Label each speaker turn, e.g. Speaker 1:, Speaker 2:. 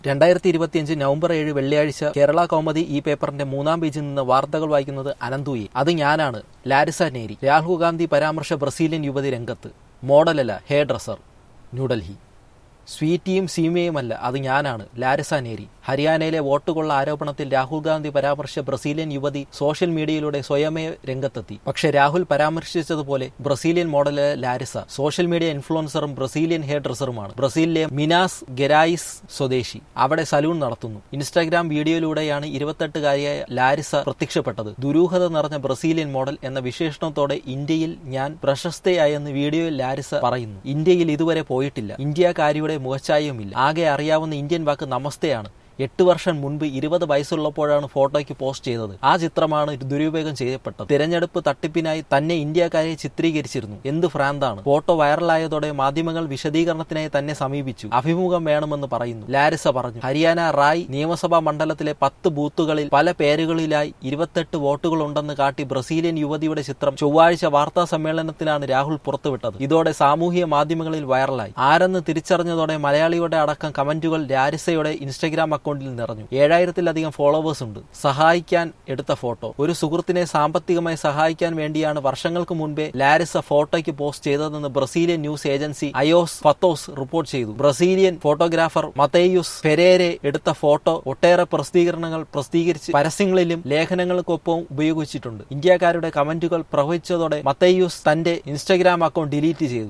Speaker 1: രണ്ടായിരത്തി ഇരുപത്തിയഞ്ച് നവംബർ ഏഴ് വെള്ളിയാഴ്ച കേരള കൗമുദി ഈ പേപ്പറിന്റെ മൂന്നാം പേജിൽ നിന്ന് വാർത്തകൾ വായിക്കുന്നത് അനന്തുയി അത് ഞാനാണ് ലാരിസ നേരി രാഹുൽ ഗാന്ധി പരാമർശ ബ്രസീലിയൻ യുവതി രംഗത്ത് മോഡലല്ല ഹെയർ ഡ്രസ്സർ ന്യൂഡൽഹി സ്വീറ്റിയും സീമയുമല്ല അത് ഞാനാണ് ലാരിസ നേരി ഹരിയാനയിലെ വോട്ടുകൊള്ള ആരോപണത്തിൽ രാഹുൽ ഗാന്ധി പരാമർശിച്ച ബ്രസീലിയൻ യുവതി സോഷ്യൽ മീഡിയയിലൂടെ സ്വയമേ രംഗത്തെത്തി പക്ഷെ രാഹുൽ പരാമർശിച്ചതുപോലെ Brazilian model Larissa social media ഇൻഫ്ലുവൻസറും ബ്രസീലിയൻ ഹെയർ ഡ്രസ്സറുമാണ് ബ്രസീലിലെ മിനാസ് ഗെരായിസ് സ്വദേശി അവിടെ സലൂൺ നടത്തുന്നു ഇൻസ്റ്റാഗ്രാം വീഡിയോയിലൂടെയാണ് ഇരുപത്തെട്ടുകാരിയായ ലാരിസ പ്രത്യക്ഷപ്പെട്ടത് ദുരൂഹത നിറഞ്ഞ ബ്രസീലിയൻ മോഡൽ എന്ന വിശേഷണത്തോടെ ഇന്ത്യയിൽ ഞാൻ പ്രശസ്തയായെന്ന് വീഡിയോയിൽ ലാരിസ പറയുന്നു ഇന്ത്യയിൽ ഇതുവരെ പോയിട്ടില്ല ഇന്ത്യക്കാരിയുടെ മുഖച്ഛായയുമില്ല ആകെ അറിയാവുന്ന ഇന്ത്യൻ വാക്ക് നമസ്തയാണ് എട്ട് വർഷം മുൻപ് ഇരുപത് വയസ്സുള്ളപ്പോഴാണ് ഫോട്ടോയ്ക്ക് പോസ്റ്റ് ചെയ്തത് ആ ചിത്രമാണ് ദുരുപയോഗം ചെയ്യപ്പെട്ടത് തിരഞ്ഞെടുപ്പ് തട്ടിപ്പിനായി തന്നെ ഇന്ത്യക്കാരെ ചിത്രീകരിച്ചിരുന്നു എന്ത് ഭ്രാന്താണ് ഫോട്ടോ വൈറലായതോടെ മാധ്യമങ്ങൾ വിശദീകരണത്തിനായി തന്നെ സമീപിച്ചു അഭിമുഖം വേണമെന്ന് പറയുന്നു ലാരിസ പറഞ്ഞു ഹരിയാന റായ് നിയമസഭാ മണ്ഡലത്തിലെ പത്ത് ബൂത്തുകളിൽ പല പേരുകളിലായി ഇരുപത്തെട്ട് വോട്ടുകളുണ്ടെന്ന് കാട്ടി ബ്രസീലിയൻ യുവതിയുടെ ചിത്രം ചൊവ്വാഴ്ച വാർത്താ സമ്മേളനത്തിലാണ് രാഹുൽ പുറത്തുവിട്ടത് ഇതോടെ സാമൂഹിക മാധ്യമങ്ങളിൽ വൈറലായി ആരെന്ന് തിരിച്ചറിഞ്ഞതോടെ മലയാളിയുടെ അടക്കം കമന്റുകൾ ലാരിസയുടെ ഇൻസ്റ്റഗ്രാം അക്കൗണ്ടിൽ നിറഞ്ഞു ഏഴായിരത്തിലധികം ഫോളോവേഴ്സ് ഉണ്ട് സഹായിക്കാൻ എടുത്ത ഫോട്ടോ ഒരു സുഹൃത്തിനെ സാമ്പത്തികമായി സഹായിക്കാൻ വേണ്ടിയാണ് വർഷങ്ങൾക്ക് മുൻപേ ലാരിസ ഫോട്ടോയ്ക്ക് പോസ്റ്റ് ചെയ്തതെന്ന് Brazilian news agency Aos Fatos report ചെയ്തു ബ്രസീലിയൻ ഫോട്ടോഗ്രാഫർ മതേയുസ് ഫെരേരെ എടുത്ത ഫോട്ടോ ഒട്ടേറെ പ്രസിദ്ധീകരണങ്ങൾ പ്രസിദ്ധീകരിച്ച് പരസ്യങ്ങളിലും ലേഖനങ്ങൾക്കൊപ്പവും ഉപയോഗിച്ചിട്ടുണ്ട് ഇന്ത്യക്കാരുടെ കമന്റുകൾ പ്രവഹിച്ചതോടെ മതേയുസ് തന്റെ ഇൻസ്റ്റഗ്രാം അക്കൗണ്ട് ഡിലീറ്റ് ചെയ്തു